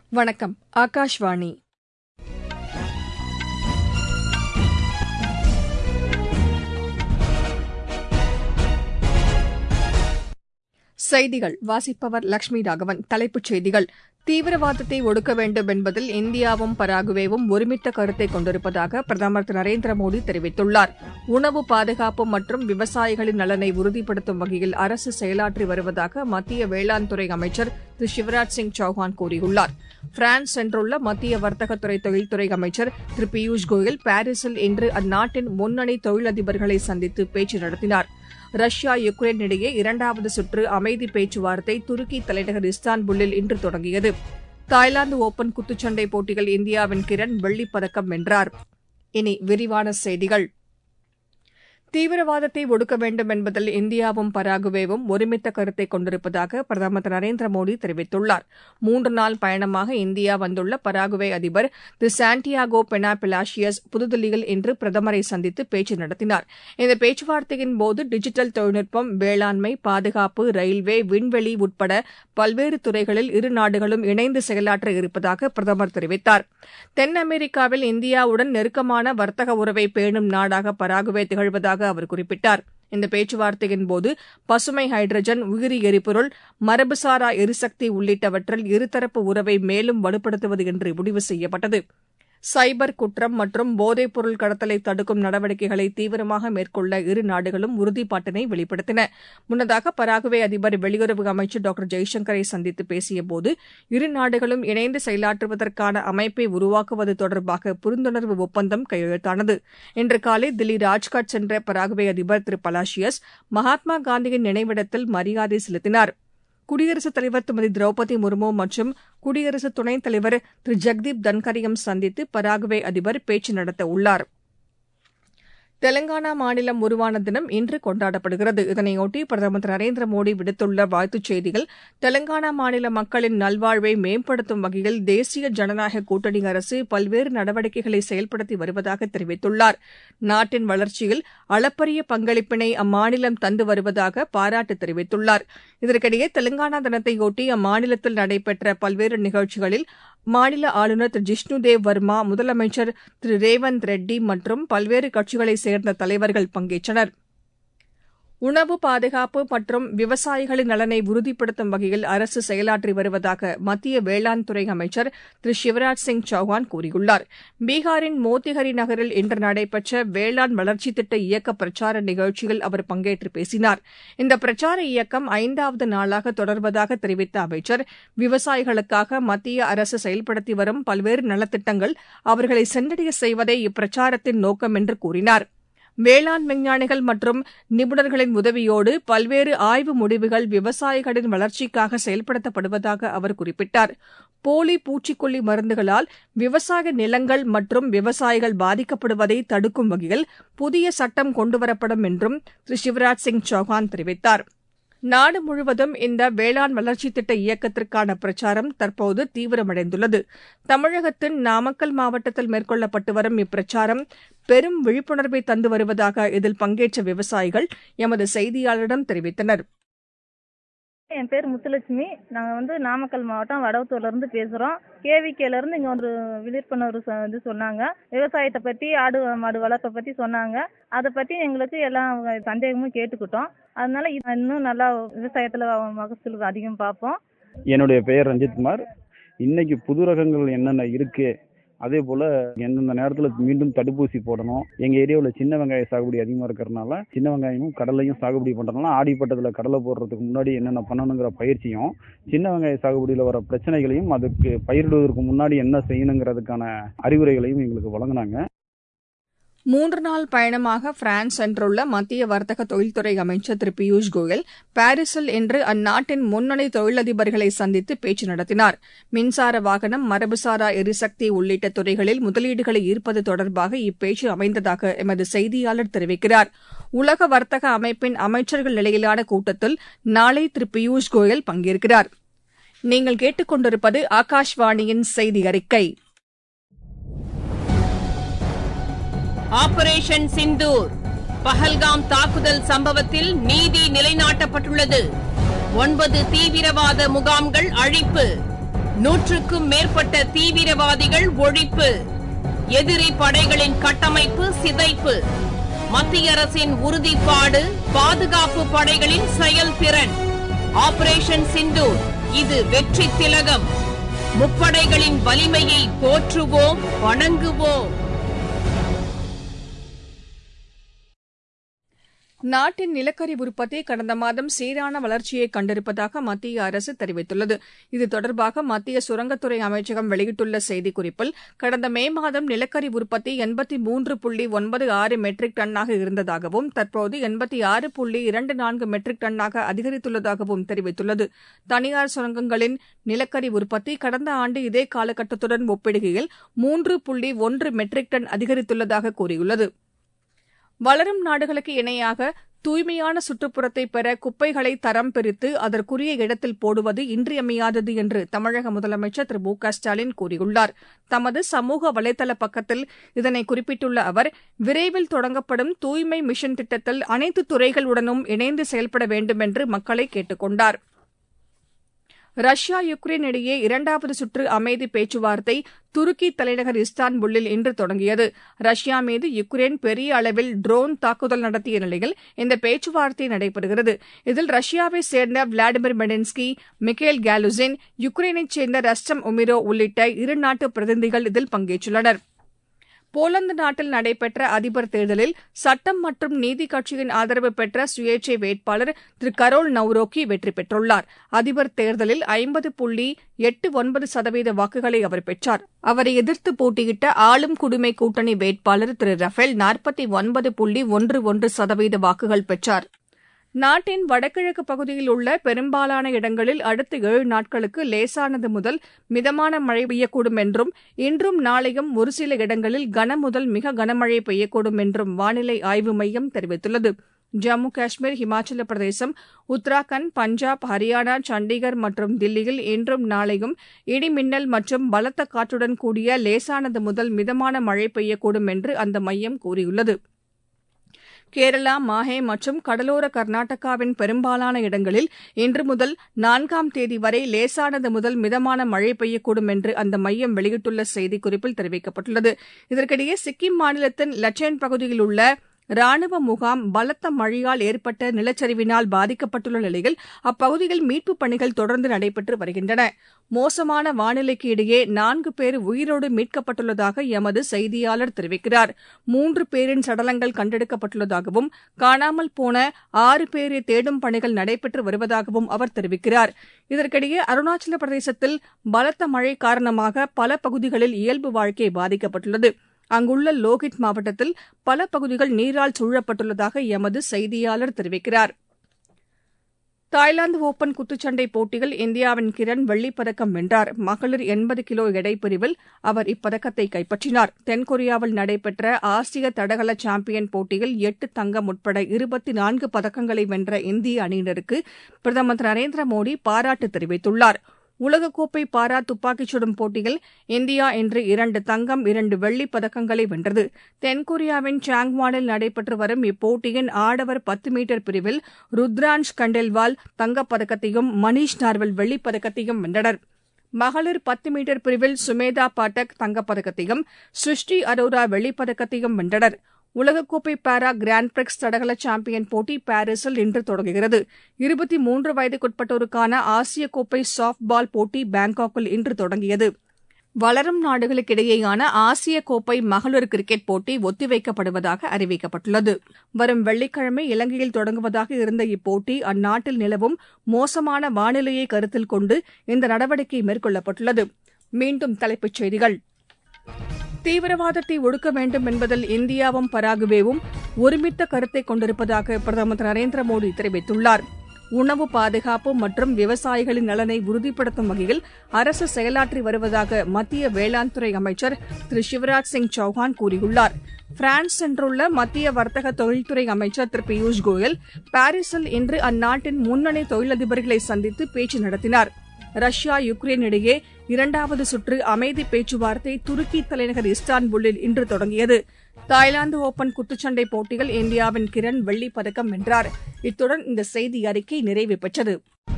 வணக்கம் ஆகாஷ்வாணி செய்திகள் வாசிப்பவர் லட்சுமி ராகவன் தலைப்புச் செய்திகள் தீவிரவாதத்தை ஒடுக்க வேண்டும் என்பதில் இந்தியாவும் பராகுவேவும் ஒருமித்த கருத்தை கொண்டிருப்பதாக பிரதமர் திரு நரேந்திர மோடி தெரிவித்துள்ளார் உணவு பாதுகாப்பு மற்றும் விவசாயிகளின் நலனை உறுதிப்படுத்தும் வகையில் அரசு செயலாற்றி வருவதாக மத்திய வேளாண் துறை அமைச்சர் திரு சிவராஜ் சிங் சௌஹான் கூறியுள்ளார் பிரான்ஸ் சென்றுள்ள மத்திய வர்த்தகத்துறை தொழில்துறை அமைச்சர் திரு பியூஷ் கோயல் பாரீஸில் இன்று அந்நாட்டின் முன்னணி தொழிலதிபர்களை சந்தித்து பேச்சு நடத்தினார் ரஷ்யா யுக்ரைன் இடையே இரண்டாவது சுற்று அமைதி பேச்சுவார்த்தை துருக்கி தலைநகர் இஸ்தான்புல்லில் இன்று தொடங்கியது தாய்லாந்து ஒபன் குத்துச்சண்டை போட்டியில் இந்தியாவின் கிரண் வெள்ளிப் பதக்கம் வென்றார் இனி விரிவான செய்திகள் தீவிரவாதத்தை ஒடுக்க வேண்டும் என்பதில் இந்தியாவும் பராகுவேவும் ஒருமித்த கருத்தை கொண்டிருப்பதாக பிரதமர் திரு நரேந்திர மோடி தெரிவித்துள்ளார் மூன்று நாள் பயணமாக இந்தியா வந்துள்ள பராகுவே அதிபர் திரு சாண்டியாகோ பெனா பிலாஷியஸ் புதுதில்லியில் இன்று பிரதமரை சந்தித்து பேச்சு நடத்தினார் இந்த பேச்சுவார்த்தையின் போது டிஜிட்டல் தொழில்நுட்பம் வேளாண்மை பாதுகாப்பு ரயில்வே விண்வெளி உட்பட பல்வேறு துறைகளில் இரு நாடுகளும் இணைந்து செயலாற்ற இருப்பதாக பிரதமர் தெரிவித்தார் தென் அமெரிக்காவில் இந்தியாவுடன் நெருக்கமான வர்த்தக உறவை பேணும் நாடாக பராகுவே திகழ்வதாக அவர் குறிப்பிட்டார் இந்த பேச்சுவார்த்தையின் போது பசுமை ஹைட்ரஜன் உயிரி எரிபொருள் மரபுசாரா எரிசக்தி உள்ளிட்டவற்றில் இருதரப்பு உறவை மேலும் வலுப்படுத்துவது என்று முடிவு செய்யப்பட்டது சைபர் குற்றம் மற்றும் போதைப் பொருள் கடத்தலை தடுக்கும் நடவடிக்கைகளை தீவிரமாக மேற்கொள்ள இரு நாடுகளும் உறுதிப்பாட்டினை வெளிப்படுத்தின முன்னதாக பராகுவே அதிபர் வெளியுறவு அமைச்சர் டாக்டர் ஜெய்சங்கரை சந்தித்து பேசியபோது இரு நாடுகளும் இணைந்து செயலாற்றுவதற்கான அமைப்பை உருவாக்குவது தொடர்பாக புரிந்துணர்வு ஒப்பந்தம் கையெழுத்தானது இன்று காலை தில்லி ராஜ்காட் சென்ற பராகுவே அதிபர் திரு பலாஷியஸ் மகாத்மா காந்தியின் நினைவிடத்தில் மரியாதை செலுத்தினார் குடியரசுத் தலைவர் திருமதி திரௌபதி முர்மு மற்றும் குடியரசு துணைத் தலைவர் திரு ஜெக்தீப் தன்கரையும் சந்தித்து பராகுவே அதிபர் பேச்சு நடத்த உள்ளார் தெலங்கானா மாநிலம் உருவான தினம் இன்று கொண்டாடப்படுகிறது இதனையொட்டி பிரதமர் திரு நரேந்திர மோடி விடுத்துள்ள வாழ்த்துச் செய்தியில் தெலங்கானா மாநில மக்களின் நல்வாழ்வை மேம்படுத்தும் வகையில் தேசிய ஜனநாயக கூட்டணி அரசு பல்வேறு நடவடிக்கைகளை செயல்படுத்தி வருவதாக தெரிவித்துள்ளார் நாட்டின் வளர்ச்சியில் அளப்பரிய பங்களிப்பினை அம்மாநிலம் தந்து வருவதாக பாராட்டு தெரிவித்துள்ளார் இதற்கிடையே தெலங்கானா தினத்தையொட்டி அம்மாநிலத்தில் நடைபெற்ற பல்வேறு நிகழ்ச்சிகளில் மாநில ஆளுநர் திரு ஜிஷ்ணுதேவ் வர்மா முதலமைச்சர் திரு ரேவந்த் ரெட்டி மற்றும் பல்வேறு கட்சிகளைச் சேர்ந்த தலைவர்கள் பங்கேற்றனர் உணவு பாதுகாப்பு மற்றும் விவசாயிகளின் நலனை உறுதிப்படுத்தும் வகையில் அரசு செயலாற்றி வருவதாக மத்திய வேளாண் துறை அமைச்சர் திரு சிவராஜ் சிங் சௌஹான் கூறியுள்ளார் பீகாரின் மோத்திஹரி நகரில் இன்று நடைபெற்ற வேளாண் வளர்ச்சித் திட்ட இயக்க பிரச்சார நிகழ்ச்சியில் அவர் பங்கேற்று பேசினார் இந்த பிரச்சார இயக்கம் ஐந்தாவது நாளாக தொடர்வதாக தெரிவித்த அமைச்சர் விவசாயிகளுக்காக மத்திய அரசு செயல்படுத்தி வரும் பல்வேறு நலத்திட்டங்கள் அவர்களை சென்றடைய செய்வதே இப்பிரச்சாரத்தின் நோக்கம் என்று கூறினார் வேளாண் விஞ்ஞானிகள் மற்றும் நிபுணர்களின் உதவியோடு பல்வேறு ஆய்வு முடிவுகள் விவசாயிகளின் வளர்ச்சிக்காக செயல்படுத்தப்படுவதாக அவர் குறிப்பிட்டார் போலி பூச்சிக்கொல்லி மருந்துகளால் விவசாய நிலங்கள் மற்றும் விவசாயிகள் பாதிக்கப்படுவதை தடுக்கும் வகையில் புதிய சட்டம் கொண்டுவரப்படும் என்றும் திரு சிவராஜ் சிங் சௌஹான் தெரிவித்தார் நாடு முழுவதும் இந்த வேளாண் வளர்ச்சித் திட்ட இயக்கத்திற்கான பிரச்சாரம் தற்போது தீவிரமடைந்துள்ளது தமிழகத்தின் நாமக்கல் மாவட்டத்தில் மேற்கொள்ளப்பட்டு வரும் இப்பிரச்சாரம் பெரும் விழிப்புணர்வை தந்து வருவதாக இதில் பங்கேற்ற விவசாயிகள் எமது செய்தியாளரிடம் தெரிவித்தனர் என் பேர் முத்துலட்சுமி நாங்கள் வந்து நாமக்கல் மாவட்டம் வடவத்தூர்ல இருந்து பேசுகிறோம் கேவிகேல இருந்து இங்கே ஒரு விழிப்புணர்வு ச- இது சொன்னாங்க விவசாயத்தை பற்றி ஆடு மாடு வளர்ப்பை பற்றி சொன்னாங்க அதை பற்றி எங்களுக்கு எல்லாம் சந்தேகமும் கேட்டுக்கிட்டோம் அதனால இது இன்னும் நல்லா விவசாயத்தில் மகசூல் அதிகம் பார்ப்போம் என்னுடைய பெயர் ரஞ்சித்குமார் இன்னைக்கு புது ரகங்கள் என்னென்ன இருக்கு அதே போல் எந்தெந்த நேரத்தில் மீண்டும் தடுப்பூசி போடணும் எங்கள் ஏரியாவில் சின்ன வெங்காய சாகுபடி அதிகமாக இருக்கிறனால சின்ன வெங்காயமும் கடலையும் சாகுபடி பண்ணுறதுனால ஆடிப்பட்டத்தில் கடலை போடுறதுக்கு முன்னாடி என்னென்ன பண்ணணுங்கிற பயிற்சியும் சின்ன வெங்காய சாகுபடியில் வர பிரச்சனைகளையும் அதுக்கு பயிரிடுவதற்கு முன்னாடி என்ன செய்யணுங்கிறதுக்கான அறிவுரைகளையும் எங்களுக்கு வழங்கினாங்க மூன்று நாள் பயணமாக பிரான்ஸ் சென்றுள்ள மத்திய வர்த்தக தொழில்துறை அமைச்சர் திரு பியூஷ் கோயல் பாரீஸில் இன்று அந்நாட்டின் முன்னணி தொழிலதிபர்களை சந்தித்து பேச்சு நடத்தினார் மின்சார வாகனம் மரபுசாரா எரிசக்தி உள்ளிட்ட துறைகளில் முதலீடுகளை ஈர்ப்பது தொடர்பாக இப்பேச்சு அமைந்ததாக எமது செய்தியாளர் தெரிவிக்கிறார் உலக வர்த்தக அமைப்பின் அமைச்சர்கள் நிலையிலான கூட்டத்தில் நாளை திரு பியூஷ் கோயல் பங்கேற்கிறார் நீங்கள் கேட்டுக்கொண்டிருப்பது ஆகாஷ்வாணியின் செய்தி அறிக்கை ஆபரேஷன் சிந்தூர் பஹல்காம் தாக்குதல் சம்பவத்தில் நீதி நிலைநாட்டப்பட்டுள்ளது ஒன்பது தீவிரவாத முகாம்கள் அழிப்பு நூற்றுக்கும் மேற்பட்ட தீவிரவாதிகள் ஒழிப்பு எதிரி படைகளின் கட்டமைப்பு சிதைப்பு மத்திய அரசின் உறுதிப்பாடு பாதுகாப்பு படைகளின் செயல்திறன் ஆபரேஷன் சிந்தூர் இது வெற்றி திலகம் முப்படைகளின் வலிமையை போற்றுவோம் வணங்குவோம் நாட்டின் நிலக்கரி உற்பத்தி கடந்த மாதம் சீரான வளர்ச்சியை கண்டிருப்பதாக மத்திய அரசு தெரிவித்துள்ளது இது தொடர்பாக மத்திய சுரங்கத்துறை அமைச்சகம் வெளியிட்டுள்ள செய்திக்குறிப்பில் கடந்த மே மாதம் நிலக்கரி உற்பத்தி எண்பத்தி மூன்று புள்ளி ஒன்பது ஆறு மெட்ரிக் டன்னாக இருந்ததாகவும் தற்போது எண்பத்தி ஆறு புள்ளி இரண்டு நான்கு மெட்ரிக் டன்னாக அதிகரித்துள்ளதாகவும் தெரிவித்துள்ளது தனியார் சுரங்கங்களின் நிலக்கரி உற்பத்தி கடந்த ஆண்டு இதே காலகட்டத்துடன் ஒப்பிடுகையில் மூன்று புள்ளி ஒன்று மெட்ரிக் டன் அதிகரித்துள்ளதாக கூறியுள்ளது வளரும் நாடுகளுக்கு இணையாக தூய்மையான சுற்றுப்புறத்தை பெற குப்பைகளை தரம் பிரித்து அதற்குரிய இடத்தில் போடுவது இன்றியமையாதது என்று தமிழக முதலமைச்சர் திரு மு க ஸ்டாலின் கூறியுள்ளார் தமது சமூக வலைதள பக்கத்தில் இதனை குறிப்பிட்டுள்ள அவர் விரைவில் தொடங்கப்படும் தூய்மை மிஷன் திட்டத்தில் அனைத்து துறைகளுடனும் இணைந்து செயல்பட வேண்டும் என்று மக்களை கேட்டுக் கொண்டார் ரஷ்யா யுக்ரைன் இடையே இரண்டாவது சுற்று அமைதி பேச்சுவார்த்தை துருக்கி தலைநகர் இஸ்தான்புல்லில் இன்று தொடங்கியது ரஷ்யா மீது யுக்ரைன் பெரிய அளவில் ட்ரோன் தாக்குதல் நடத்திய நிலையில் இந்த பேச்சுவார்த்தை நடைபெறுகிறது இதில் ரஷ்யாவை சேர்ந்த விளாடிமிர் மெடின்ஸ்கி மிக்கேல் கேலுசின் யுக்ரைனைச் சேர்ந்த ரஸ்டம் உமிரோ உள்ளிட்ட இரு நாட்டு பிரதிநிதிகள் இதில் பங்கேற்றுள்ளனா் போலந்து நாட்டில் நடைபெற்ற அதிபர் தேர்தலில் சட்டம் மற்றும் நீதி கட்சியின் ஆதரவு பெற்ற சுயேட்சை வேட்பாளர் திரு கரோல் நவ்ரோக்கி வெற்றி பெற்றுள்ளார் அதிபர் தேர்தலில் ஐம்பது புள்ளி எட்டு ஒன்பது சதவீத வாக்குகளை அவர் பெற்றார் அவரை எதிர்த்து போட்டியிட்ட ஆளும் குடிமை கூட்டணி வேட்பாளர் திரு ரஃபேல் நாற்பத்தி ஒன்பது புள்ளி ஒன்று ஒன்று சதவீத வாக்குகள் பெற்றார் நாட்டின் வடகிழக்கு பகுதியில் உள்ள பெரும்பாலான இடங்களில் அடுத்த ஏழு நாட்களுக்கு லேசானது முதல் மிதமான மழை பெய்யக்கூடும் என்றும் இன்றும் நாளையும் ஒரு சில இடங்களில் கன முதல் மிக கனமழை பெய்யக்கூடும் என்றும் வானிலை ஆய்வு மையம் தெரிவித்துள்ளது ஜம்மு காஷ்மீர் ஹிமாச்சல பிரதேசம் உத்தராகண்ட் பஞ்சாப் ஹரியானா சண்டிகர் மற்றும் தில்லியில் இன்றும் நாளையும் இடி மின்னல் மற்றும் பலத்த காற்றுடன் கூடிய லேசானது முதல் மிதமான மழை பெய்யக்கூடும் என்று அந்த மையம் கூறியுள்ளது கேரளா மாஹே மற்றும் கடலோர கர்நாடகாவின் பெரும்பாலான இடங்களில் இன்று முதல் நான்காம் தேதி வரை லேசானது முதல் மிதமான மழை பெய்யக்கூடும் என்று அந்த மையம் வெளியிட்டுள்ள செய்திக்குறிப்பில் தெரிவிக்கப்பட்டுள்ளது இதற்கிடையே சிக்கிம் மாநிலத்தின் லச்சேன் பகுதியில் உள்ள ராணுவ முகாம் பலத்த மழையால் ஏற்பட்ட நிலச்சரிவினால் பாதிக்கப்பட்டுள்ள நிலையில் அப்பகுதியில் மீட்புப் பணிகள் தொடர்ந்து நடைபெற்று வருகின்றன மோசமான வானிலைக்கு இடையே நான்கு பேர் உயிரோடு மீட்கப்பட்டுள்ளதாக எமது செய்தியாளர் தெரிவிக்கிறார் மூன்று பேரின் சடலங்கள் கண்டெடுக்கப்பட்டுள்ளதாகவும் காணாமல் போன ஆறு பேரை தேடும் பணிகள் நடைபெற்று வருவதாகவும் அவர் தெரிவிக்கிறார் இதற்கிடையே அருணாச்சல பிரதேசத்தில் பலத்த மழை காரணமாக பல பகுதிகளில் இயல்பு வாழ்க்கை பாதிக்கப்பட்டுள்ளது அங்குள்ள லோஹித் மாவட்டத்தில் பல பகுதிகள் நீரால் சூழப்பட்டுள்ளதாக எமது செய்தியாளர் தெரிவிக்கிறார் தாய்லாந்து ஒபன் குத்துச்சண்டை போட்டியில் இந்தியாவின் கிரண் வெள்ளிப் பதக்கம் வென்றார் மகளிர் எண்பது கிலோ எடை பிரிவில் அவர் இப்பதக்கத்தை கைப்பற்றினார் தென்கொரியாவில் நடைபெற்ற ஆசிய தடகள சாம்பியன் போட்டியில் எட்டு தங்கம் உட்பட இருபத்தி நான்கு பதக்கங்களை வென்ற இந்திய அணியினருக்கு பிரதமர் திரு நரேந்திர மோடி பாராட்டு தெரிவித்துள்ளார் உலகக்கோப்பை பாரா துப்பாக்கிச் சுடும் போட்டியில் இந்தியா இன்று இரண்டு தங்கம் இரண்டு வெள்ளிப் பதக்கங்களை வென்றது தென்கொரியாவின் சாங்வானில் நடைபெற்று வரும் இப்போட்டியின் ஆடவர் பத்து மீட்டர் பிரிவில் ருத்ரான்ஷ் கண்டேல்வால் தங்கப்பதக்கத்தையும் மணீஷ் நார்வல் வெள்ளிப் பதக்கத்தையும் வென்றனர் மகளிர் பத்து மீட்டர் பிரிவில் சுமேதா பாட்டக் தங்கப்பதக்கத்தையும் சுஷ்டி அரோரா வெள்ளிப் பதக்கத்தையும் வென்றனர் உலகக்கோப்பை பாரா கிராண்ட் பிரிக்ஸ் தடகள சாம்பியன் போட்டி பாரிஸில் இன்று தொடங்குகிறது இருபத்தி மூன்று வயதுக்குட்பட்டோருக்கான ஆசிய கோப்பை சாப்ட் பால் போட்டி பாங்காக்கில் இன்று தொடங்கியது வளரும் நாடுகளுக்கிடையேயான ஆசிய கோப்பை மகளிர் கிரிக்கெட் போட்டி ஒத்திவைக்கப்படுவதாக அறிவிக்கப்பட்டுள்ளது வரும் வெள்ளிக்கிழமை இலங்கையில் தொடங்குவதாக இருந்த இப்போட்டி அந்நாட்டில் நிலவும் மோசமான வானிலையை கருத்தில் கொண்டு இந்த நடவடிக்கை மேற்கொள்ளப்பட்டுள்ளது மீண்டும் தலைப்புச் செய்திகள் தீவிரவாதத்தை ஒடுக்க வேண்டும் என்பதில் இந்தியாவும் பராகுவேவும் ஒருமித்த கருத்தை கொண்டிருப்பதாக பிரதமர் திரு நரேந்திர மோடி தெரிவித்துள்ளார் உணவு பாதுகாப்பு மற்றும் விவசாயிகளின் நலனை உறுதிப்படுத்தும் வகையில் அரசு செயலாற்றி வருவதாக மத்திய வேளாண் துறை அமைச்சர் திரு சிவராஜ் சிங் சௌஹான் கூறியுள்ளார் பிரான்ஸ் சென்றுள்ள மத்திய வர்த்தக தொழில்துறை அமைச்சர் திரு பியூஷ் கோயல் பாரிஸில் இன்று அந்நாட்டின் முன்னணி தொழிலதிபர்களை சந்தித்து பேச்சு நடத்தினார் ரஷ்யா யுக்ரைன் இடையே இரண்டாவது சுற்று அமைதி பேச்சுவார்த்தை துருக்கி தலைநகர் இஸ்தான்புல்லில் இன்று தொடங்கியது தாய்லாந்து ஓபன் குத்துச்சண்டை போட்டியில் இந்தியாவின் கிரண் வெள்ளிப் பதக்கம் வென்றார் இத்துடன் இந்த செய்தி அறிக்கை நிறைவு பெற்றது